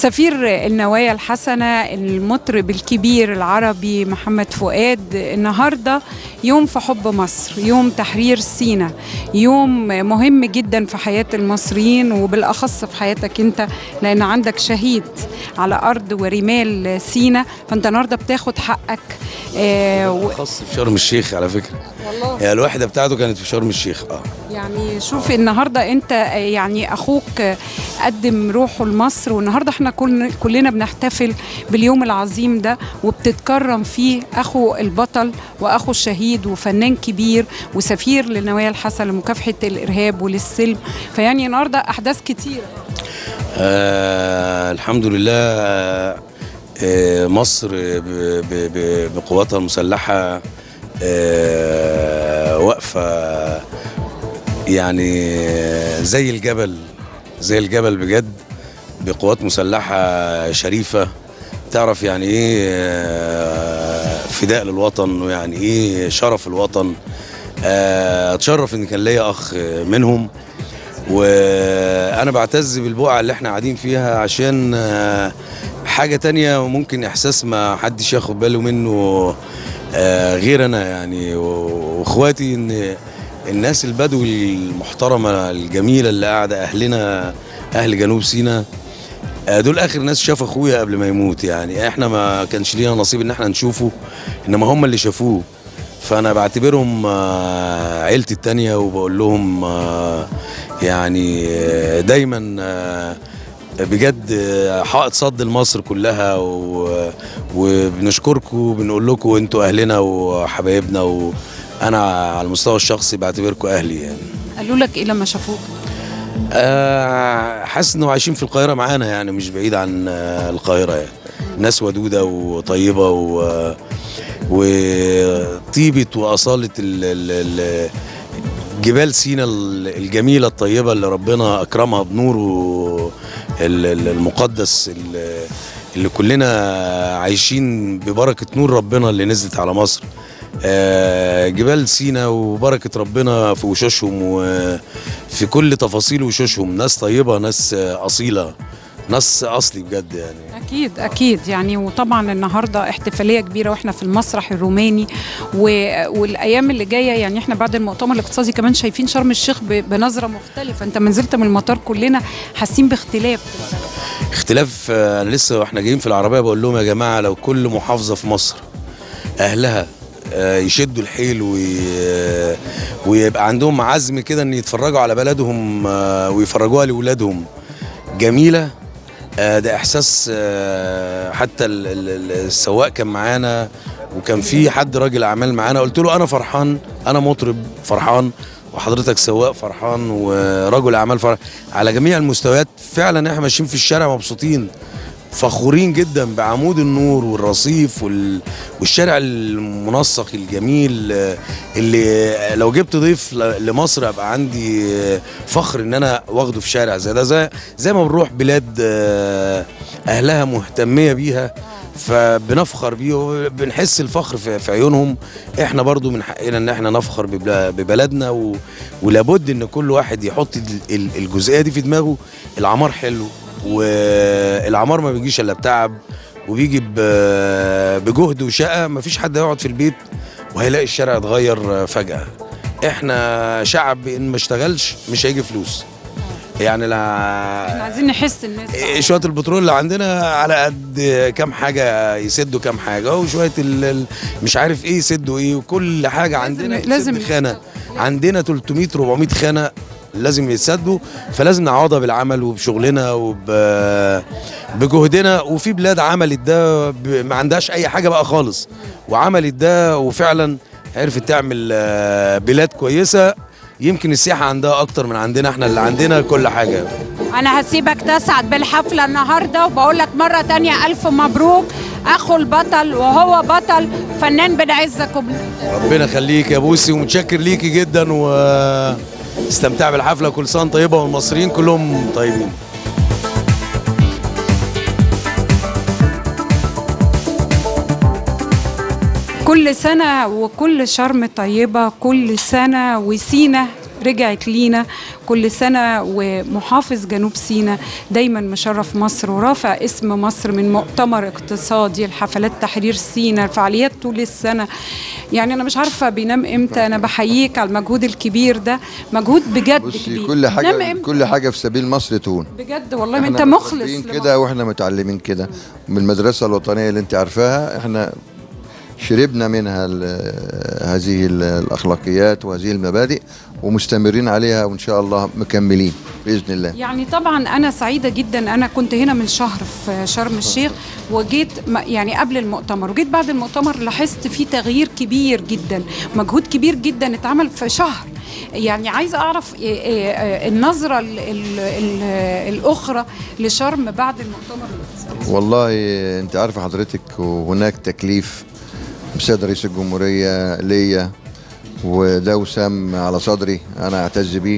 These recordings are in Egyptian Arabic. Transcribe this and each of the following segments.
سفير النوايا الحسنة المطرب الكبير العربي محمد فؤاد النهاردة يوم في حب مصر يوم تحرير سينا يوم مهم جدا في حياة المصريين وبالأخص في حياتك أنت لأن عندك شهيد على أرض ورمال سينا فأنت النهاردة بتاخد حقك آه و- خاص في شرم الشيخ على فكره والله هي الوحده بتاعته كانت في شرم الشيخ اه يعني شوف النهارده انت يعني اخوك قدم روحه لمصر والنهارده احنا كل كلنا بنحتفل باليوم العظيم ده وبتتكرم فيه اخو البطل واخو الشهيد وفنان كبير وسفير للنوايا الحسنه لمكافحه الارهاب وللسلم فيعني النهارده احداث كتيره آه الحمد لله آه آه، مصر ب- ب- ب- بقواتها المسلحة آه واقفة يعني زي الجبل زي الجبل بجد بقوات مسلحة شريفة تعرف يعني ايه آه، فداء للوطن ويعني ايه شرف الوطن آه، اتشرف ان كان ليا اخ منهم وانا بعتز بالبقعه اللي احنا قاعدين فيها عشان آه، حاجه تانية ممكن احساس ما حدش ياخد باله منه آه، غير انا يعني و- واخواتي ان الناس البدوي المحترمه الجميله اللي قاعده اهلنا اهل جنوب سيناء آه، دول اخر ناس شاف اخويا قبل ما يموت يعني احنا ما كانش لينا نصيب ان احنا نشوفه انما هم اللي شافوه فانا بعتبرهم آه، عيلتي التانية وبقول لهم آه، يعني آه، دايما آه، بجد آه، حائط صد لمصر كلها و- وبنشكركم وبنقول لكم انتوا اهلنا وحبايبنا وانا على المستوى الشخصي بعتبركم اهلي يعني قالوا لك ايه لما شافوك آه، حاسس انه عايشين في القاهره معانا يعني مش بعيد عن آه، القاهره يعني ناس ودوده وطيبه و وطيبه واصاله ال- ال- ال- جبال سينا ال- الجميله الطيبه اللي ربنا اكرمها بنوره ال- ال- المقدس ال- اللي كلنا عايشين ببركه نور ربنا اللي نزلت على مصر آه، جبال سينا وبركه ربنا في وشوشهم وفي كل تفاصيل وشوشهم ناس طيبه ناس آه، اصيله ناس اصلي بجد يعني اكيد اكيد يعني وطبعا النهارده احتفاليه كبيره واحنا في المسرح الروماني و... والايام اللي جايه يعني احنا بعد المؤتمر الاقتصادي كمان شايفين شرم الشيخ ب... بنظره مختلفه انت ما نزلت من المطار كلنا حاسين باختلاف اختلاف آه، انا لسه واحنا جايين في العربيه بقول لهم يا جماعه لو كل محافظه في مصر اهلها آه، يشدوا الحيل وي... آه، ويبقى عندهم عزم كده ان يتفرجوا على بلدهم آه، ويفرجوها لاولادهم جميله آه، ده احساس آه، حتى ال- ال- ال- السواق كان معانا وكان في حد راجل اعمال معانا قلت له انا فرحان انا مطرب فرحان وحضرتك سواق فرحان ورجل اعمال فرحان على جميع المستويات فعلا احنا ماشيين في الشارع مبسوطين فخورين جدا بعمود النور والرصيف وال... والشارع المنسق الجميل آه، اللي لو جبت ضيف ل- لمصر ابقى عندي آه، فخر ان انا واخده في شارع زي ده زي زي ما بنروح بلاد آه، اهلها مهتميه بيها فبنفخر بيه وبنحس الفخر في, في عيونهم احنا برضو من حقنا ان احنا نفخر ببلا- ببلدنا و... ولابد ان كل واحد يحط ال- ال- الجزئيه دي في دماغه العمار حلو والعمار ما بيجيش الا بتعب وبيجي ب- بجهد وشقه مفيش حد هيقعد في البيت وهيلاقي الشارع اتغير فجاه احنا شعب ان ما اشتغلش مش هيجي فلوس يعني لا احنا عايزين نحس الناس شويه البترول اللي عندنا على قد كام حاجه يسدوا كام حاجه وشويه ال- ال- مش عارف ايه يسدوا ايه وكل حاجه عندنا لازم لازم خانه عندنا 300 400 خانه لازم يتسدوا فلازم نعوضها بالعمل وبشغلنا وب بجهدنا وفي بلاد عملت ده ب... ما عندهاش اي حاجه بقى خالص وعملت ده وفعلا عرفت تعمل آه، بلاد كويسه يمكن السياحه عندها اكتر من عندنا احنا اللي عندنا كل حاجه انا هسيبك تسعد بالحفله النهارده وبقول لك مره تانية الف مبروك اخو البطل وهو بطل فنان بنعزك وبن... ربنا يخليك يا بوسي ومتشكر ليكي جدا و استمتع بالحفله كل سنه طيبه والمصريين كلهم طيبين كل سنة وكل شرم طيبة كل سنة وسينا رجعت لينا كل سنة ومحافظ جنوب سيناء دايما مشرف مصر ورافع اسم مصر من مؤتمر اقتصادي الحفلات تحرير سيناء الفعاليات طول السنة يعني أنا مش عارفة بينام إمتى أنا بحييك على المجهود الكبير ده مجهود بجد بصي كبير كل بينام حاجه إمتى؟ كل حاجه في سبيل مصر تهون بجد والله ما إحنا أنت مخلص متربيين لمصر. كده واحنا متعلمين كده من المدرسه الوطنيه اللي انت عارفاها احنا شربنا منها ال- هذه ال- الاخلاقيات وهذه المبادئ ومستمرين عليها وان شاء الله مكملين باذن الله يعني طبعا انا سعيده جدا انا كنت هنا من شهر في شرم الشيخ وجيت م- يعني قبل المؤتمر وجيت بعد المؤتمر لاحظت في تغيير كبير جدا مجهود كبير جدا اتعمل في شهر يعني عايزه اعرف إيه- إيه- إيه النظره ال ال ال الاخرى لشرم بعد المؤتمر الاقتصادي والله انت عارفه حضرتك وهناك تكليف بسيد رئيس الجمهوريه ليا وده وسام على صدري انا اعتز بيه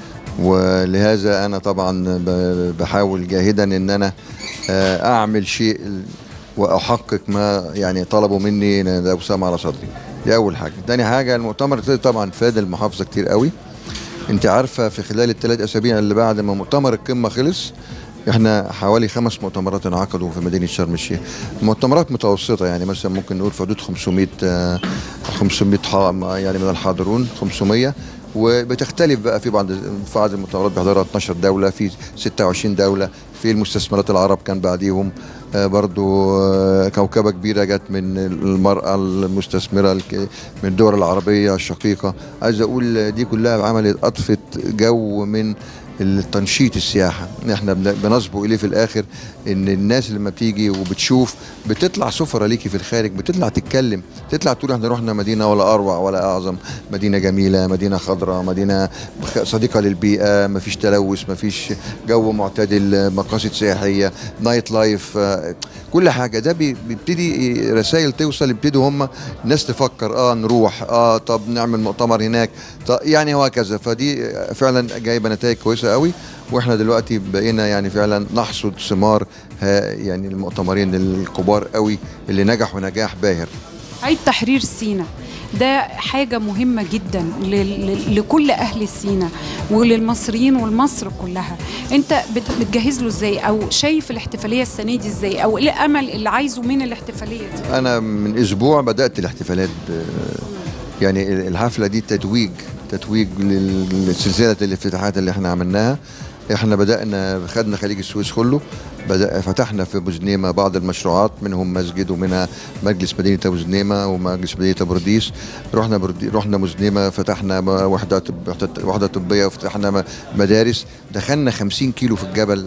ولهذا انا طبعا ب- بحاول جاهدا ان انا آه، اعمل شيء واحقق ما يعني طلبوا مني إن ده وسام على صدري دي اول حاجه تاني حاجه المؤتمر طبعا فاد المحافظه كتير قوي انت عارفه في خلال الثلاث اسابيع اللي بعد ما مؤتمر القمه خلص احنا حوالي خمس مؤتمرات انعقدوا في مدينه شرم الشيخ مؤتمرات متوسطه يعني مثلا ممكن نقول في حدود 500 آه، 500 حا- يعني من الحاضرون 500 وبتختلف بقى في بعض في بعض المؤتمرات بيحضرها 12 دوله في 26 دوله في المستثمرات العرب كان بعديهم آه، برضو آه، كوكبه كبيره جت من المراه المستثمره الك- من الدول العربيه الشقيقه عايز اقول دي كلها عملت اضفت جو من التنشيط السياحه احنا بن- بنصبو اليه في الاخر ان الناس لما بتيجي وبتشوف بتطلع سفره ليكي في الخارج بتطلع تتكلم تطلع تقول احنا رحنا مدينه ولا اروع ولا اعظم مدينه جميله مدينه خضراء مدينه بخ- صديقه للبيئه مفيش تلوث مفيش جو معتدل مقاصد سياحيه نايت لايف آه، كل حاجه ده بي- بيبتدي رسائل توصل يبتدوا هم الناس تفكر اه نروح اه طب نعمل مؤتمر هناك طب يعني وهكذا فدي فعلا جايبه نتائج كويسه قوي واحنا دلوقتي بقينا يعني فعلا نحصد ثمار ها- يعني المؤتمرين الكبار قوي اللي نجحوا نجاح باهر عيد تحرير سينا ده حاجة مهمة جدا ل- ل- لكل أهل سينا وللمصريين والمصر كلها أنت بت- بتجهز له إزاي أو شايف الاحتفالية السنة دي إزاي أو إيه الأمل اللي عايزه من الاحتفالية دي انا من اسبوع بدات الاحتفالات ب- يعني الحفله دي تتويج تتويج لل- لسلسله الافتتاحات اللي احنا عملناها احنا بدانا خدنا خليج السويس كله بدأ فتحنا في بوزنيمه بعض المشروعات منهم مسجد ومنها مجلس مدينه بوزنيمه ومجلس مدينه برديس رحنا بردي رحنا بوزنيمه فتحنا م- وحده طب- وحدة- وحده طبيه وفتحنا م- مدارس دخلنا 50 كيلو في الجبل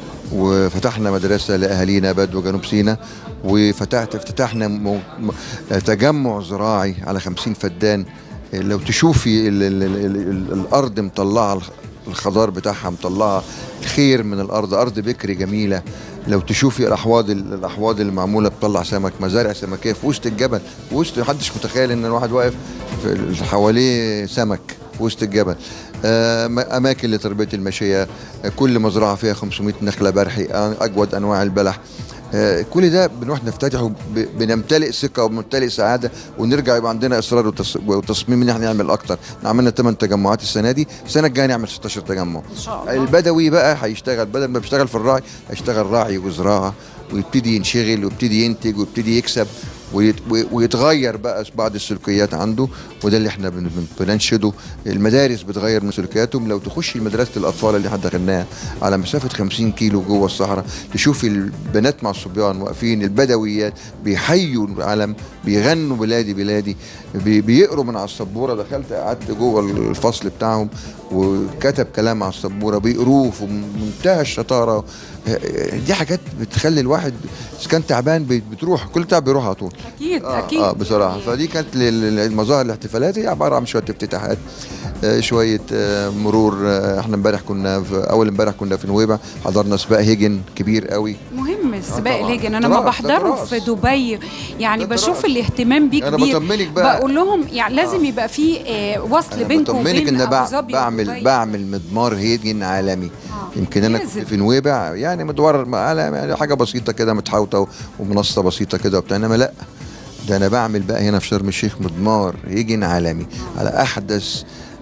وفتحنا مدرسة لأهالينا بدو جنوب سيناء وفتحت افتتحنا م... م... تجمع زراعي على خمسين فدان لو تشوفي ال... ال... ال... ال... الأرض مطلعة الخ- الخضار بتاعها مطلعة الخير من الأرض أرض بكري جميلة لو تشوفي الأحواض الأحواض اللي معمولة بتطلع سمك مزارع سمكية في وسط الجبل في وسط محدش متخيل إن الواحد واقف في حواليه سمك في وسط الجبل آه، م- اماكن لتربيه الماشيه آه، كل مزرعه فيها 500 نخله برحي آه، اجود انواع البلح آه، كل ده بنروح نفتتحه ب- بنمتلئ ثقه وبنمتلئ سعاده ونرجع يبقى عندنا اصرار وتص- وتصميم ان احنا نعمل اكتر عملنا 8 تجمعات السنه دي السنه الجايه نعمل 16 تجمع إن شاء الله البدوي بقى هيشتغل بدل ما بيشتغل في الراعي هيشتغل راعي وزراعه ويبتدي ينشغل ويبتدي ينتج ويبتدي يكسب ويت- وي- ويتغير بقى بعض السلوكيات عنده وده اللي احنا بن- بن- بننشده المدارس بتغير من سلوكياتهم لو تخشي مدرسه الاطفال اللي احنا دخلناها على مسافه 50 كيلو جوه الصحراء تشوفي البنات مع الصبيان واقفين البدويات بيحيوا العلم بيغنوا بلادي بلادي بي- بيقروا من على السبوره دخلت قعدت جوه الفصل بتاعهم وكتب كلام على السبوره بيقروه في منتهى الشطاره دي حاجات بتخلي الواحد اذا كان تعبان بي- بتروح كل تعب بيروح على طول أكيد آه أكيد اه بصراحه فدي كانت لل- المظاهر الاحتفالات هي عباره عن شويه افتتاحات آه شويه آه مرور آه احنا امبارح كنا في اول امبارح كنا في نويبع حضرنا سباق هيجن كبير قوي مهم السباق طبعاً. ليجن انا ما تراث، ده بحضره تراث. في دبي يعني ده بشوف تراث. الاهتمام بيه انا كبير بطمنك بقى بقول لهم يعني لازم يبقى في آه، وصل انا بينكم بطمنك وبين ان ابو بع- ظبي بعمل ودبي. بعمل مضمار هيجن عالمي آه. يمكن انا لازم. كنت في نويبع يعني مدور على يعني حاجه بسيطه كده متحوطه ومنصه بسيطه كده وبتاع انما لا ده انا بعمل بقى هنا في شرم الشيخ مضمار هيجن عالمي على احدث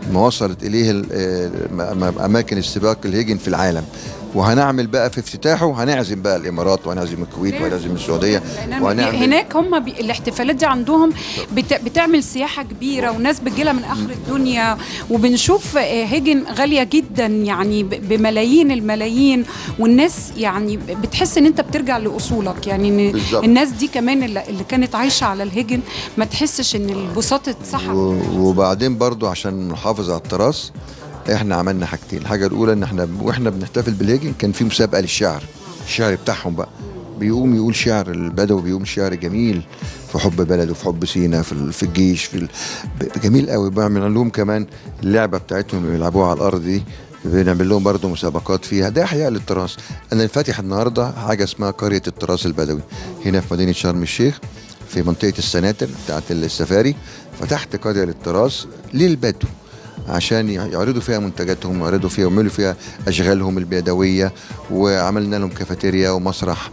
ما وصلت اليه ال- آه، م- م- اماكن السباق الهجن في العالم وهنعمل بقى في افتتاحه هنعزم بقى الامارات وهنعزم الكويت وهنعزم السعوديه لأن وهنعمل هناك هم بي... الاحتفالات دي عندهم بت... بتعمل سياحه كبيره وناس بتجيلها من اخر الدنيا وبنشوف آه، هجن غاليه جدا يعني ب... بملايين الملايين والناس يعني بتحس ان انت بترجع لاصولك يعني ان بالظبط. الناس دي كمان اللي, اللي كانت عايشه على الهجن ما تحسش ان البساط اتسحب و- وبعدين برضو عشان نحافظ على التراث احنا عملنا حاجتين الحاجه الاولى ان احنا واحنا بنحتفل بالهجن كان في مسابقه للشعر الشعر بتاعهم بقى بيقوم يقول شعر البدوي بيقوم شعر جميل في حب بلده في حب سينا في ال- في الجيش في ال... ب- جميل قوي بعمل لهم كمان اللعبه بتاعتهم اللي بيلعبوها على الارض دي بنعمل لهم برضه مسابقات فيها ده احياء للتراث انا فاتح النهارده حاجه اسمها قريه التراث البدوي هنا في مدينه شرم الشيخ في منطقه السناتر بتاعت السفاري فتحت قريه للتراث للبدو عشان يعرضوا فيها منتجاتهم ويعرضوا فيها ويعملوا فيها اشغالهم البيدويه وعملنا لهم كافيتيريا ومسرح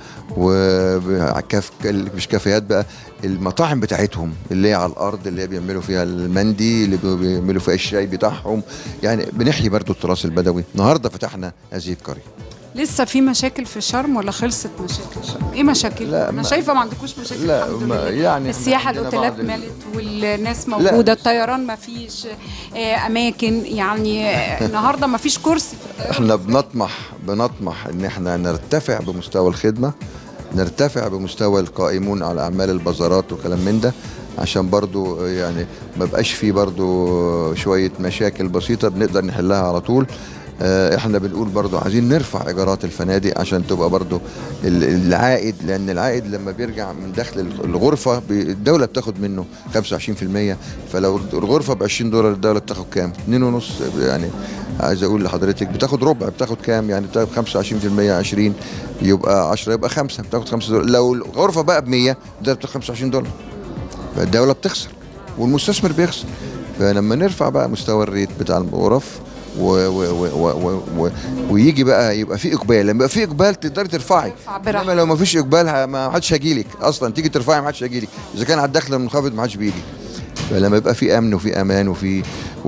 وكاف مش كافيهات بقى المطاعم بتاعتهم اللي هي على الارض اللي هي بيعملوا فيها المندي اللي بي- بيعملوا فيها الشاي بتاعهم يعني بنحيي برضو التراث البدوي النهارده فتحنا هذه القريه لسه في مشاكل في شرم ولا خلصت مشاكل شرم ايه مشاكل لا، انا ما- شايفه ما عندكوش مشاكل لا، الحمد ما- لله يعني السياحه عندنا الاوتيلات بعض ال- مالت والناس موجوده الطيران ما فيش آه، اماكن يعني آه، النهارده ما فيش كرسي في الطيران. احنا بنطمح بنطمح ان احنا نرتفع بمستوى الخدمه نرتفع بمستوى القائمون على اعمال البازارات وكلام من ده عشان برضو يعني ما بقاش فيه برضو شويه مشاكل بسيطه بنقدر نحلها على طول آه، احنا بنقول برضو عايزين نرفع ايجارات الفنادق عشان تبقى برضو ال- العائد لان العائد لما بيرجع من دخل الغرفه بي- الدوله بتاخد منه 25% فلو الغرفه ب 20 دولار الدوله بتاخد كام؟ 2.5 يعني عايز اقول لحضرتك بتاخد ربع بتاخد كام يعني بتاخد 25% 20 يبقى 10 يبقى 5 بتاخد 5 دولار لو الغرفه بقى ب 100 ده بتاخد 25 دولار فالدوله بتخسر والمستثمر بيخسر فلما نرفع بقى مستوى الريت بتاع الغرف و و و و و و ويجي بقى يبقى في اقبال لما يبقى في اقبال تقدري ترفعي ترفع براحتك. انما لو ما فيش اقبال ه- ما حدش هيجيلك اصلا تيجي ترفعي ما حدش هيجيلك اذا كان على الدخل المنخفض ما حدش بيجي فلما يبقى في امن وفي امان وفي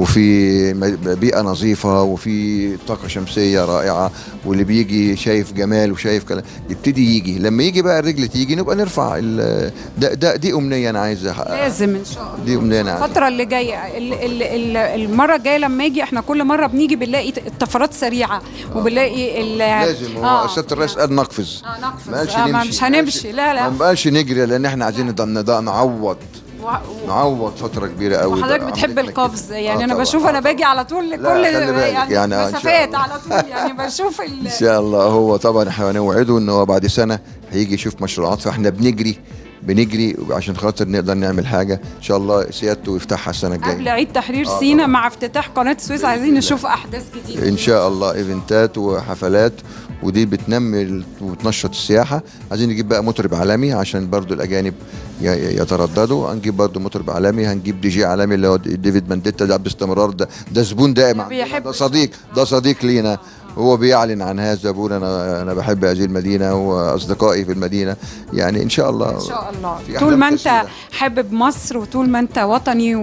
وفي م- بيئه نظيفه وفي طاقه شمسيه رائعه واللي بيجي شايف جمال وشايف كلام يبتدي يجي لما يجي بقى الرجل تيجي نبقى نرفع ال- ده, ده دي امنيه انا عايز احققها لازم ان شاء الله دي امنيه انا عايز الفترة اللي جاية ال- ال- ال- المرة الجاية لما اجي احنا كل مرة بنيجي بنلاقي الطفرات سريعة وبنلاقي ال- لازم هو آه، سياده الرئيس قال نقفز آه، نقفز. ما قالش آه، ما نمشي مش هنمشي. لا، لا. ما بقالش نجري لان احنا عايزين نض- نض- نعوض و- و- نعوض فتره كبيره قوي وحضرتك بقى بتحب عملتنا كده. القفز يعني آه انا طبعاً، بشوف آه انا طبعاً. باجي على طول لا، كل خلي بالك، يعني, يعني آه، إن شاء مسافات الله. على طول يعني بشوف ال- ان شاء الله هو طبعا احنا هنوعده ان هو بعد سنه هيجي يشوف مشروعات فاحنا بنجري بنجري عشان خاطر نقدر نعمل حاجه ان شاء الله سيادته يفتحها السنه قبل الجايه عيد تحرير آه، سينا طبعاً. مع افتتاح قناة السويس عايزين نشوف احداث جديدة ان شاء الله ايفنتات وحفلات ودي بتنمي ال- وتنشط السياحه عايزين نجيب بقى مطرب عالمي عشان برضو الاجانب ي- ي- يترددوا هنجيب برضو مطرب عالمي هنجيب دي جي عالمي اللي هو ديفيد مانديتا ده باستمرار ده ده زبون دائم عندنا، بيحب ده صديق ده صديق لينا هو بيعلن عن هذا بيقول انا انا بحب هذه المدينه واصدقائي في المدينه يعني ان شاء الله ان شاء الله في طول ما أحلام انت كثيرة. حابب مصر وطول ما انت وطني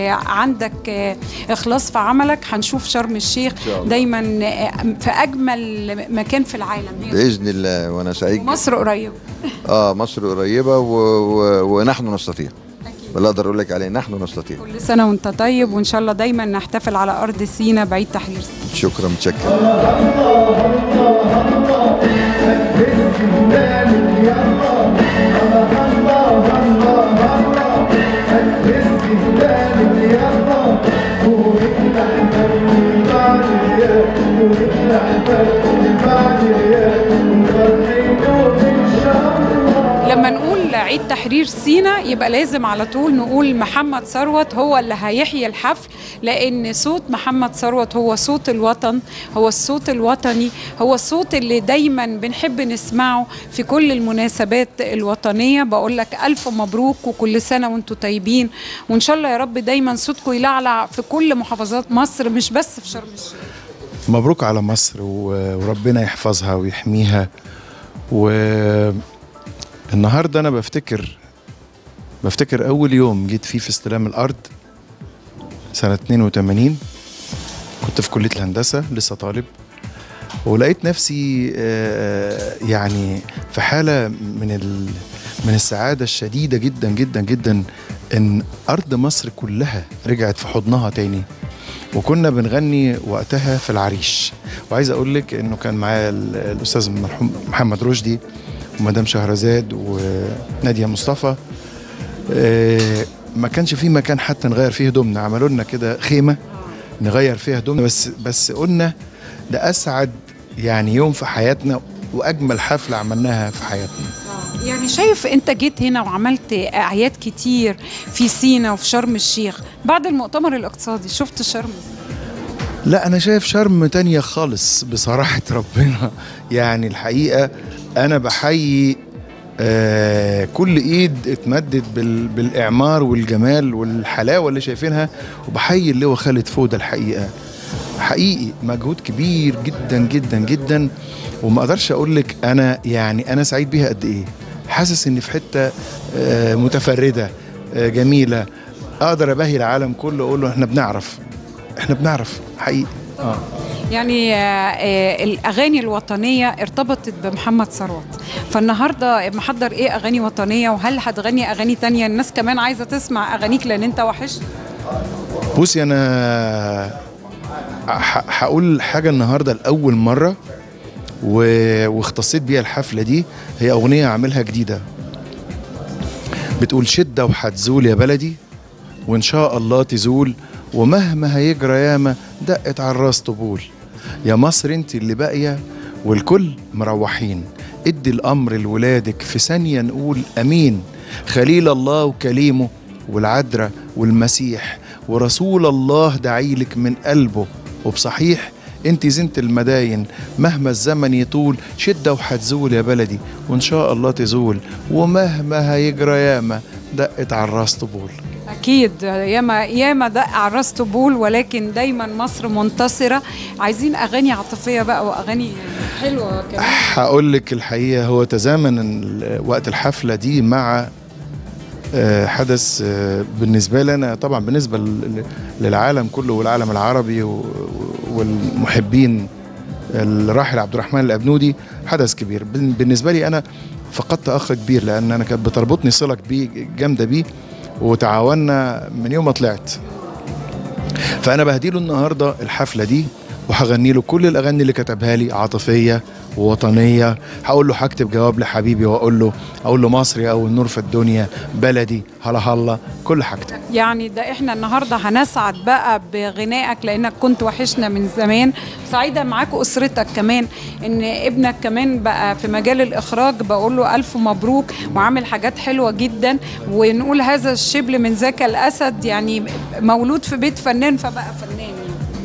وعندك آه، اخلاص في عملك هنشوف شرم الشيخ شاء الله. دايما آه، في اجمل مكان في العالم هي باذن الله وانا سعيد مصر قريب اه مصر قريبه و... و... ونحن نستطيع اكيد ولا اقدر اقول لك عليه نحن نستطيع كل سنه وانت طيب وان شاء الله دايما نحتفل على ارض سينا بعيد تحرير سينا شكرا متشكر لما نقول عيد تحرير سينا يبقى لازم على طول نقول محمد ثروت هو اللي هيحيي الحفل لان صوت محمد ثروت هو صوت الوطن هو الصوت الوطني هو الصوت اللي دايما بنحب نسمعه في كل المناسبات الوطنيه بقول لك الف مبروك وكل سنه وانتم طيبين وان شاء الله يا رب دايما صوتكم يلعلع في كل محافظات مصر مش بس في شرم الشيخ مبروك على مصر و- وربنا يحفظها ويحميها والنهارده انا بفتكر بفتكر اول يوم جيت فيه في استلام الارض سنه 82 كنت في كليه الهندسه لسه طالب ولقيت نفسي آه، يعني في حاله من ال من السعاده الشديده جدا جدا جدا ان ارض مصر كلها رجعت في حضنها تاني وكنا بنغني وقتها في العريش وعايز اقول لك انه كان معايا ال- الاستاذ المرحوم محمد رشدي ومدام شهرزاد وناديه مصطفى آه، ما كانش في مكان حتى نغير فيه هدومنا عملوا لنا كده خيمه نغير فيها هدومنا بس بس قلنا ده اسعد يعني يوم في حياتنا واجمل حفله عملناها في حياتنا يعني شايف انت جيت هنا وعملت اعياد كتير في سينا وفي شرم الشيخ بعد المؤتمر الاقتصادي شفت شرم لا انا شايف شرم تانية خالص بصراحة ربنا يعني الحقيقة انا بحيي آه كل ايد اتمدت بال بالاعمار والجمال والحلاوة اللي شايفينها وبحيي اللي هو خالد فودة الحقيقة حقيقي مجهود كبير جدا جدا جدا وما اقدرش اقول لك انا يعني انا سعيد بيها قد ايه حاسس اني في حتة آه متفردة آه جميلة اقدر ابهي العالم كله اقول له احنا بنعرف احنا بنعرف حقيقي اه يعني آه، آه، الاغاني الوطنيه ارتبطت بمحمد ثروت فالنهارده محضر ايه اغاني وطنيه وهل هتغني اغاني تانية الناس كمان عايزه تسمع اغانيك لان انت وحش بصي انا ح- هقول حاجه النهارده لاول مره و- واختصيت بيها الحفله دي هي اغنيه عاملها جديده بتقول شده وهتزول يا بلدي وان شاء الله تزول ومهما هيجرى ياما دقت على الراس طبول يا مصر انت اللي باقيه والكل مروحين ادي الامر لولادك في ثانيه نقول امين خليل الله وكليمه والعذراء والمسيح ورسول الله دعيلك من قلبه وبصحيح انت زنت المداين مهما الزمن يطول شده وهتزول يا بلدي وان شاء الله تزول ومهما هيجرى ياما دقت على الراس طبول اكيد ياما ياما دق على الراس طبول ولكن دايما مصر منتصره عايزين اغاني عاطفيه بقى واغاني حلوه كمان هقول لك الحقيقه هو تزامن ال- وقت الحفله دي مع آه، حدث آه، بالنسبه لي انا طبعا بالنسبه لل- للعالم كله والعالم العربي و- والمحبين الراحل عبد الرحمن الابنودي حدث كبير بال- بالنسبه لي انا فقدت اخ كبير لان انا كانت بتربطني صله كبير جامده بيه وتعاوننا من يوم ما طلعت فانا بهديله النهارده الحفله دي وهغني له كل الاغاني اللي كتبها لي عاطفيه ووطنيه هقول له هكتب جواب لحبيبي واقول له اقول له مصري او النور في الدنيا بلدي هلا هلا كل هكتب يعني ده احنا النهارده هنسعد بقى بغنائك لانك كنت وحشنا من زمان سعيده معاك اسرتك كمان ان ابنك كمان بقى في مجال الاخراج بقول له الف مبروك وعامل حاجات حلوه جدا ونقول هذا الشبل من ذاك الاسد يعني مولود في بيت فنان فبقى فنان يعني.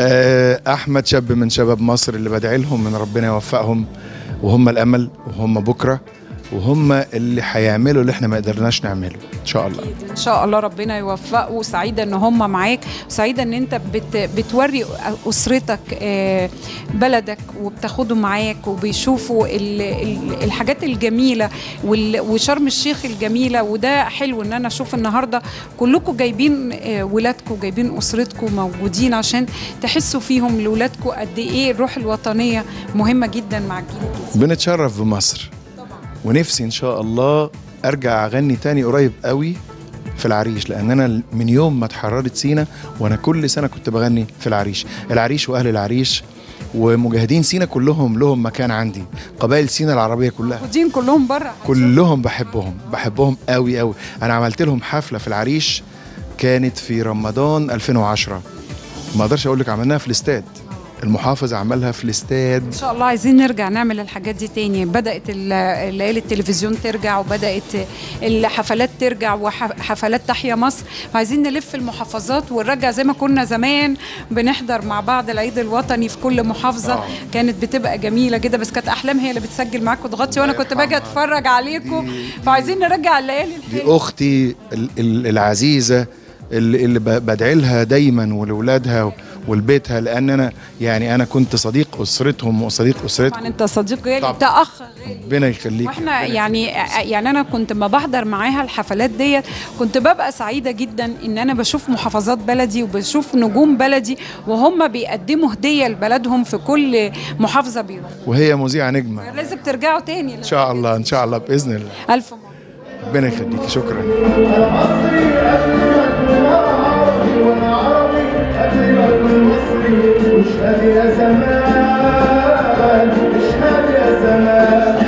آه، احمد شاب من شباب مصر اللي بدعي لهم من ربنا يوفقهم وهم الامل وهم بكره وهم اللي هيعملوا اللي احنا ما قدرناش نعمله ان شاء الله ان شاء الله ربنا يوفقه وسعيده ان هم معاك وسعيده ان انت بت بتوري اسرتك آه، بلدك وبتاخدهم معاك وبيشوفوا ال- ال- الحاجات الجميله وال- وشرم الشيخ الجميله وده حلو ان انا اشوف النهارده كلكم جايبين آه، ولادكم جايبين اسرتكم موجودين عشان تحسوا فيهم لاولادكم قد ايه الروح الوطنيه مهمه جدا مع الجيل الجديد بنتشرف بمصر ونفسي ان شاء الله ارجع اغني تاني قريب قوي في العريش لان انا من يوم ما اتحررت سينا وانا كل سنه كنت بغني في العريش العريش واهل العريش ومجاهدين سينا كلهم لهم مكان عندي قبائل سينا العربيه كلها موجودين كلهم بره كلهم بحبهم بحبهم قوي قوي انا عملت لهم حفله في العريش كانت في رمضان 2010 ما اقدرش اقول لك عملناها في الاستاد المحافظ عملها في الاستاد ان شاء الله عايزين نرجع نعمل الحاجات دي تاني بدات ال- ليالي التلفزيون ترجع وبدات الحفلات ترجع وحفلات تحيا مصر فعايزين نلف المحافظات ونرجع زي ما كنا زمان بنحضر مع بعض العيد الوطني في كل محافظه آه. كانت بتبقى جميله جدا بس كانت احلام هي اللي بتسجل معاك وتغطي وانا كنت باجي اتفرج عليكم فعايزين نرجع الليالي دي الحلوه اختي ال- ال- العزيزه اللي اللي ب- بدعي لها دايما ولولادها ولبيتها لان انا يعني انا كنت صديق اسرتهم وصديق طبعا اسرتهم انت صديق غالي طبعاً. انت اخ غالي ربنا يخليك واحنا ربنا يعني يعني انا كنت ما بحضر معاها الحفلات ديت كنت ببقى سعيده جدا ان انا بشوف محافظات بلدي وبشوف نجوم بلدي وهم بيقدموا هديه لبلدهم في كل محافظه بيروحوا وهي مذيعه نجمه لازم ترجعوا تاني ان شاء الله ان شاء الله باذن الله الف مبروك ربنا يخليك شكرا اشهد يا زمان اشهد يا زمان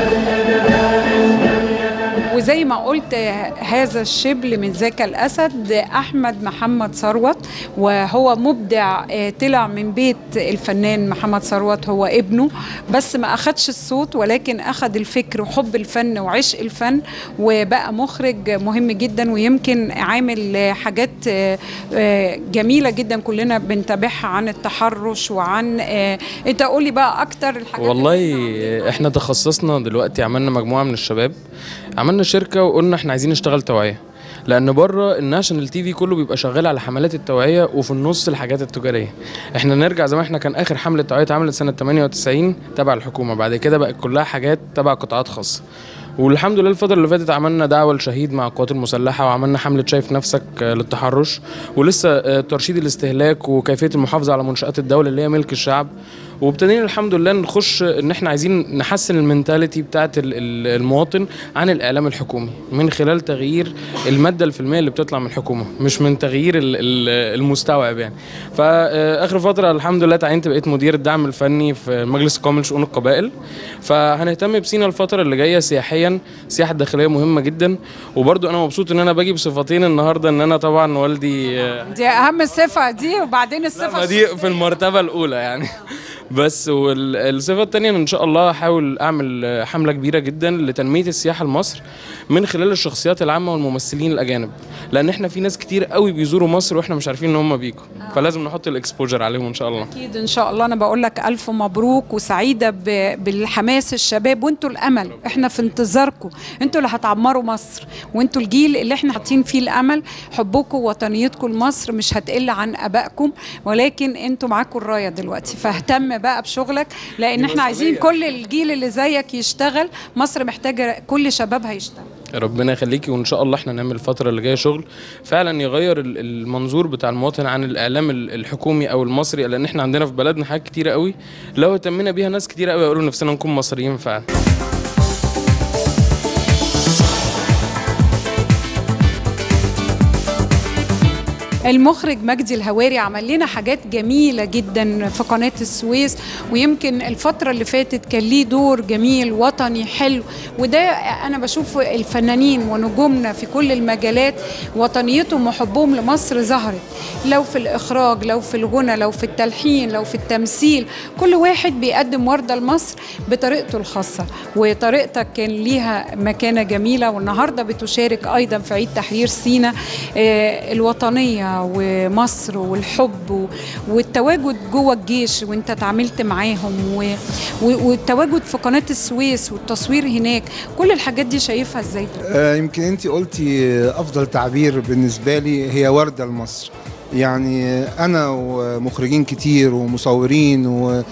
وزي ما قلت هذا الشبل من ذاك الاسد احمد محمد ثروت وهو مبدع آه، طلع من بيت الفنان محمد ثروت هو ابنه بس ما اخدش الصوت ولكن اخد الفكر وحب الفن وعشق الفن وبقى مخرج مهم جدا ويمكن عامل آه، حاجات آه، آه، جميله جدا كلنا بنتابعها عن التحرش وعن آه، انت قولي بقى اكتر الحاجات والله اللي احنا تخصصنا دلوقتي عملنا مجموعه من الشباب عملنا شركه وقلنا احنا عايزين نشتغل توعيه لان بره الناشونال تي في كله بيبقى شغال على حملات التوعيه وفي النص الحاجات التجاريه احنا نرجع زي ما احنا كان اخر حمله توعيه اتعملت سنه 98 تبع الحكومه بعد كده بقت كلها حاجات تبع قطاعات خاصه والحمد لله الفترة اللي فاتت عملنا دعوة لشهيد مع القوات المسلحة وعملنا حملة شايف نفسك آه، للتحرش ولسه آه، ترشيد الاستهلاك وكيفية المحافظة على منشآت الدولة اللي هي ملك الشعب وابتدينا الحمد لله نخش ان احنا عايزين نحسن المنتاليتي بتاعت ال- ال- المواطن عن الاعلام الحكومي من خلال تغيير الماده الفيلميه اللي بتطلع من الحكومه مش من تغيير ال- ال- المستوعب يعني فاخر فتره الحمد لله تعينت بقيت مدير الدعم الفني في مجلس القومي لشؤون القبائل فهنهتم بسينا الفتره اللي جايه سياحيا السياحه الداخليه مهمه جدا وبرضو انا مبسوط ان انا باجي بصفتين النهارده ان انا طبعا والدي آه، دي اهم صفه دي وبعدين الصفه ما دي في المرتبة الأولى يعني بس والصفة التانية إن شاء الله هحاول أعمل حملة كبيرة جدا لتنمية السياحة لمصر من خلال الشخصيات العامة والممثلين الأجانب لأن إحنا في ناس كتير قوي بيزوروا مصر وإحنا مش عارفين إن هم بيجوا فلازم نحط الإكسبوجر عليهم إن شاء الله اكيد ان شاء الله انا بقول لك الف مبروك وسعيده ب- بالحماس الشباب وانتوا الامل احنا في انتظاركم انتوا اللي هتعمروا مصر وانتوا الجيل اللي احنا حاطين فيه الامل حبكم ووطنيتكم لمصر مش هتقل عن ابائكم ولكن انتوا معاكم الرايه دلوقتي فاهتم بقى بشغلك لان احنا عايزين كل الجيل اللي زيك يشتغل مصر محتاجه كل شبابها يشتغل ربنا يخليكي وإن شاء الله إحنا نعمل الفترة اللي جاية شغل فعلا يغير ال- المنظور بتاع المواطن عن الإعلام ال- الحكومي أو المصري لأن إحنا عندنا في بلدنا حاجات كتيرة قوي لو اهتمينا بيها ناس كتيرة قوي يقولوا نفسنا نكون مصريين فعلا المخرج مجدي الهواري عمل لنا حاجات جميلة جدا في قناة السويس ويمكن الفترة اللي فاتت كان ليه دور جميل وطني حلو وده أنا بشوف الفنانين ونجومنا في كل المجالات وطنيتهم وحبهم لمصر ظهرت لو في الإخراج لو في الغنى لو في التلحين لو في التمثيل كل واحد بيقدم وردة لمصر بطريقته الخاصة وطريقتك كان ليها مكانة جميلة والنهاردة بتشارك أيضا في عيد تحرير سينا آه، الوطنية ومصر والحب و- والتواجد جوه الجيش وانت اتعاملت معاهم و- و- والتواجد في قناة السويس والتصوير هناك كل الحاجات دي شايفها ازاي آه، يمكن انت قلتي افضل تعبير بالنسبه لي هي ورده لمصر يعني انا ومخرجين كتير ومصورين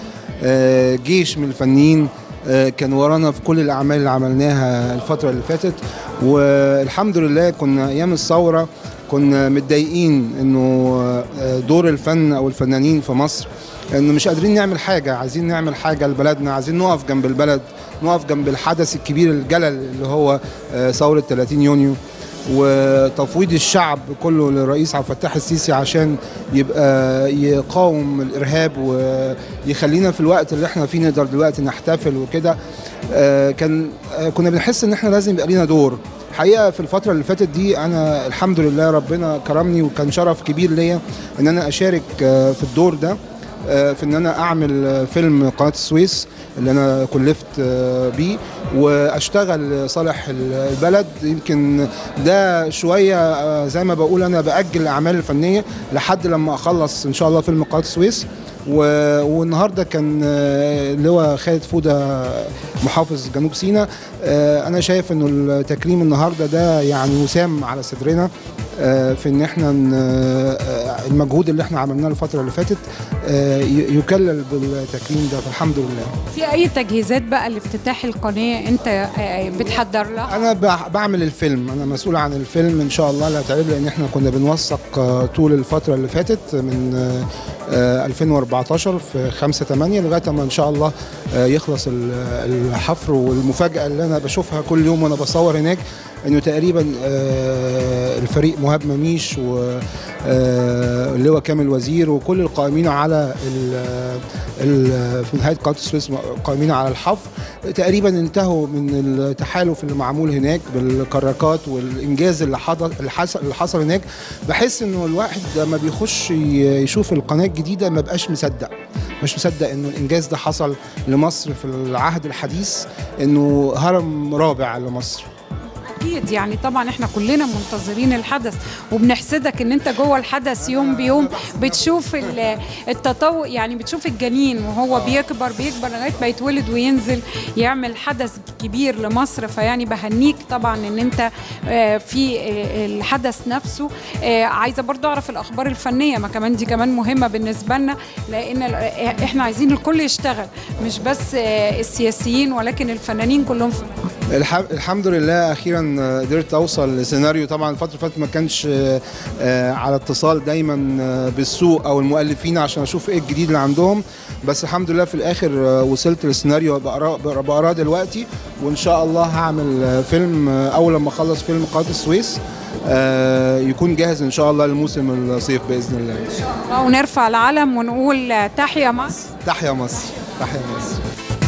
وجيش من الفنيين آه، كان ورانا في كل الاعمال اللي عملناها الفتره اللي فاتت والحمد لله كنا ايام الثوره كنا متضايقين انه آه، دور الفن او الفنانين في مصر انه مش قادرين نعمل حاجه عايزين نعمل حاجه لبلدنا عايزين نقف جنب البلد نقف جنب الحدث الكبير الجلل اللي هو آه، ثوره 30 يونيو وتفويض الشعب كله للرئيس عبد الفتاح السيسي عشان يبقى يقاوم الارهاب ويخلينا في الوقت اللي احنا فيه نقدر دلوقتي نحتفل وكده آه، كان آه، كنا بنحس ان احنا لازم يبقى لينا دور حقيقه في الفتره اللي فاتت دي انا الحمد لله ربنا كرمني وكان شرف كبير ليا ان انا اشارك آه، في الدور ده آه، في ان انا اعمل آه، فيلم قناه السويس اللي انا كلفت آه، بيه واشتغل صالح البلد يمكن ده شويه آه، زي ما بقول انا باجل الاعمال الفنيه لحد لما اخلص ان شاء الله فيلم قناه السويس و- والنهارده كان آه، اللواء خالد فوده محافظ جنوب سيناء آه، انا شايف انه التكريم النهارده ده يعني وسام على صدرنا آه، في ان احنا ن- آه، المجهود اللي احنا عملناه الفتره اللي فاتت آه، ي- يكلل بالتكريم ده فالحمد لله في اي تجهيزات بقى لافتتاح القناه انت آه، بتحضر لها انا بع- بعمل الفيلم انا مسؤول عن الفيلم ان شاء الله اللي هيتعرض لان احنا كنا بنوثق آه، طول الفتره اللي فاتت من آه، آه، 2014 في 5 8 لغايه ما ان شاء الله آه، يخلص ال- الحفر والمفاجاه اللي انا بشوفها كل يوم وانا بصور هناك انه تقريبا آه، الفريق مهاب مميش واللواء كامل وزير وكل القائمين على ال- ال- في نهايه قناه السويس قائمين على الحفر تقريبا انتهوا من التحالف اللي معمول هناك بالكراكات والانجاز اللي حصل اللي حصل اللي حصل هناك بحس انه الواحد لما بيخش ي- يشوف القناه الجديده ما بقاش مصدق مش مصدق انه الانجاز ده حصل لمصر في العهد الحديث انه هرم رابع لمصر اكيد يعني طبعا احنا كلنا منتظرين الحدث وبنحسدك ان انت جوه الحدث يوم بيوم بتشوف ال- التطور يعني بتشوف الجنين وهو بيكبر بيكبر لغايه ما يتولد وينزل يعمل حدث كبير لمصر فيعني بهنيك طبعا ان انت آه، في آه، الحدث نفسه آه، عايزه برضو اعرف الاخبار الفنيه ما كمان دي كمان مهمه بالنسبه لنا لان ال- آه، احنا عايزين الكل يشتغل مش بس آه، السياسيين ولكن الفنانين كلهم في الح- الحمد لله اخيرا آه، قدرت اوصل لسيناريو طبعا الفتره اللي فاتت ما كانش آه، آه، على اتصال دايما آه، بالسوق او المؤلفين عشان اشوف ايه الجديد اللي عندهم بس الحمد لله في الاخر آه، وصلت للسيناريو بقراه بقراه دلوقتي وان شاء الله هعمل آه، فيلم آه، اول لما اخلص فيلم قناه السويس آه، يكون جاهز ان شاء الله لموسم الصيف باذن الله ونرفع العلم ونقول آه، تحيا مصر تحيا مصر تحيا مصر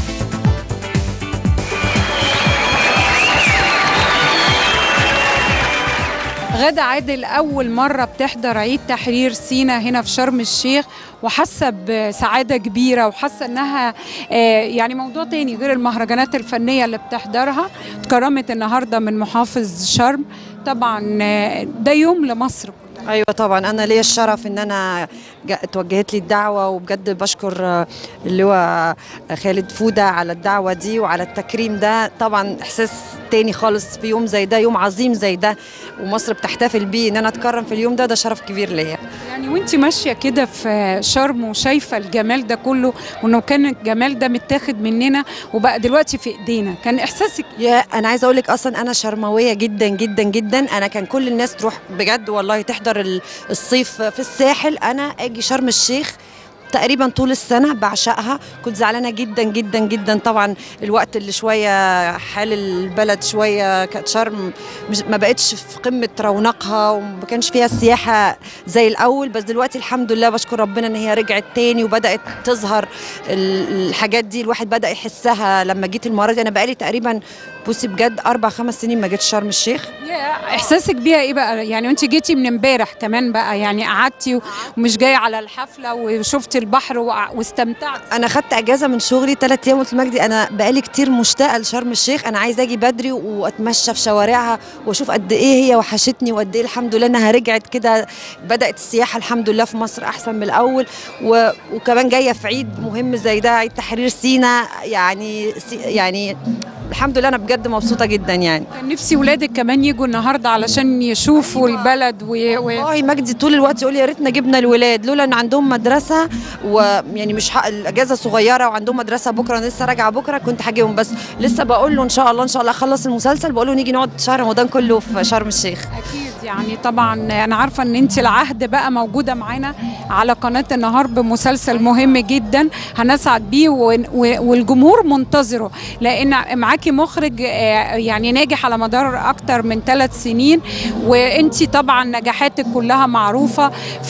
غادة عادل أول مرة بتحضر عيد تحرير سينا هنا في شرم الشيخ وحاسة بسعادة كبيرة وحاسة إنها آه، يعني موضوع تاني غير المهرجانات الفنية اللي بتحضرها اتكرمت النهاردة من محافظ شرم طبعا آه، ده يوم لمصر ايوه طبعا انا ليا الشرف ان انا جا- اتوجهت لي الدعوه وبجد بشكر آه، اللواء خالد فوده على الدعوه دي وعلى التكريم ده طبعا احساس تاني خالص في يوم زي ده يوم عظيم زي ده ومصر بتحتفل بيه ان انا اتكرم في اليوم ده ده شرف كبير ليا يعني وانت ماشية كده في شرم وشايفة الجمال ده كله وانه كان الجمال ده متاخد مننا وبقى دلوقتي في ايدينا كان احساسك يا انا عايزه اقول لك اصلا انا شرمويه جدا جدا جدا انا كان كل الناس تروح بجد والله تحضر ال- الصيف في الساحل انا اجي شرم الشيخ تقريبا طول السنه بعشقها كنت زعلانه جدا جدا جدا طبعا الوقت اللي شويه حال البلد شويه كانت شرم مش ما بقتش في قمه رونقها وما كانش فيها السياحه زي الاول بس دلوقتي الحمد لله بشكر ربنا ان هي رجعت تاني وبدات تظهر ال- الحاجات دي الواحد بدا يحسها لما جيت المره دي انا بقالي تقريبا بصي بجد اربع خمس سنين ما جيتش شرم الشيخ يا احساسك بيها ايه بقى يعني وانت جيتي من امبارح كمان بقى يعني قعدتي ومش جايه على الحفله وشفتي البحر وع- واستمتعت انا خدت اجازه من شغلي ثلاث ايام قلت لمجدي انا بقالي كتير مشتاقه لشرم الشيخ انا عايزه اجي بدري واتمشى في شوارعها واشوف قد ايه هي وحشتني وقد ايه الحمد لله انها رجعت كده بدات السياحه الحمد لله في مصر احسن من الاول و... وكمان جايه في عيد مهم زي ده عيد تحرير سينا يعني سي... يعني الحمد لله انا بجد مبسوطه جدا يعني كان نفسي ولادك كمان يجوا النهارده علشان يشوفوا البلد و... و... والله مجدي طول الوقت يقول يا ريتنا جبنا الولاد لولا ان عندهم مدرسه ويعني مش حق الاجازه صغيره وعندهم مدرسه بكره انا لسه راجعه بكره كنت هجيبهم بس لسه بقول له ان شاء الله ان شاء الله اخلص المسلسل بقول له نيجي نقعد شهر رمضان كله في شرم الشيخ اكيد يعني طبعا انا عارفه ان انت العهد بقى موجوده معانا على قناه النهار بمسلسل مهم جدا هنسعد بيه و... و... والجمهور منتظره لان معاكي مخرج آه، يعني ناجح على مدار اكتر من ثلاث سنين وانت طبعا نجاحاتك كلها معروفه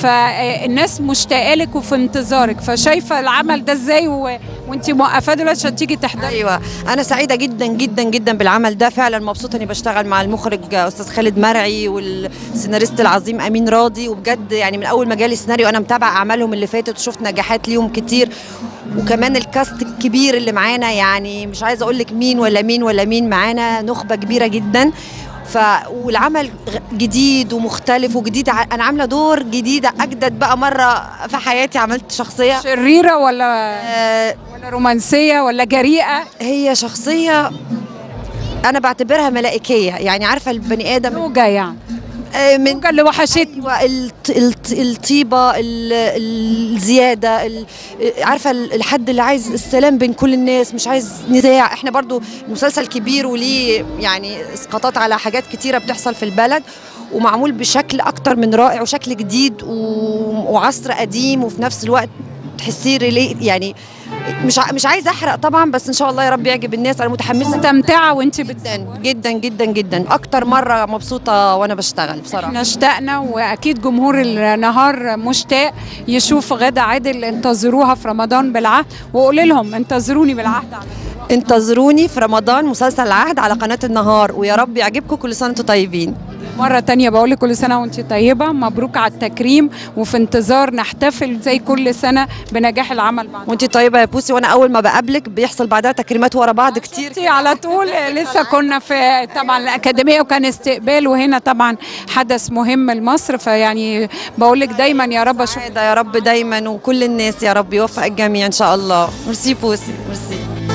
فالناس مشتاقه لك وفي انتظارك فشايفه العمل ده ازاي و... وانت موقفاه دلوقتي عشان تيجي تحضري ايوه انا سعيده جدا جدا جدا بالعمل ده فعلا مبسوطه اني بشتغل مع المخرج استاذ خالد مرعي والسيناريست العظيم امين راضي وبجد يعني من اول ما جالي سيناريو انا متابعه اعمالهم اللي فاتت وشفت نجاحات ليهم كتير وكمان الكاست الكبير اللي معانا يعني مش عايزه اقول لك مين ولا مين ولا مين معانا نخبه كبيره جدا ف والعمل غ- جديد ومختلف وجديد ع- انا عامله دور جديد اجدد بقى مره في حياتي عملت شخصيه شريره ولا آه، ولا رومانسيه ولا جريئه هي شخصيه انا بعتبرها ملائكيه يعني عارفه البني ادم زوجه يعني آه، من الزوجة اللي وحشتني أيوة الط- الط- الطيبة ال- الزيادة ال- عارفة ال- الحد اللي عايز السلام بين كل الناس مش عايز نزاع احنا برضو مسلسل كبير وليه يعني اسقاطات على حاجات كتيرة بتحصل في البلد ومعمول بشكل أكتر من رائع وشكل جديد و- وعصر قديم وفي نفس الوقت تحسيه ريلي يعني مش ع- مش عايزه احرق طبعا بس ان شاء الله يا رب يعجب الناس انا متحمسه مستمتعة وانت بت... جدا جدا جدا جدا اكتر مره مبسوطه وانا بشتغل بصراحه احنا اشتقنا واكيد جمهور النهار مشتاق يشوف غدا عادل انتظروها في رمضان بالعهد وقول لهم انتظروني بالعهد على انتظروني في رمضان مسلسل العهد على قناه النهار ويا رب يعجبكم كل سنه وانتم طيبين مرة تانية بقول لك كل سنة وانت طيبة مبروك على التكريم وفي انتظار نحتفل زي كل سنة بنجاح العمل بعد وانت طيبه يا بوسي وانا اول ما بقابلك بيحصل بعدها تكريمات ورا بعض كتير شفتي على طول لسه كنا في طبعا الأكاديمية وكان استقبال وهنا طبعا حدث مهم لمصر فيعني بقول لك دايما يا رب اشوف سعادة يا رب دايما وكل الناس يا رب يوفق الجميع ان شاء الله ميرسي بوسي ميرسي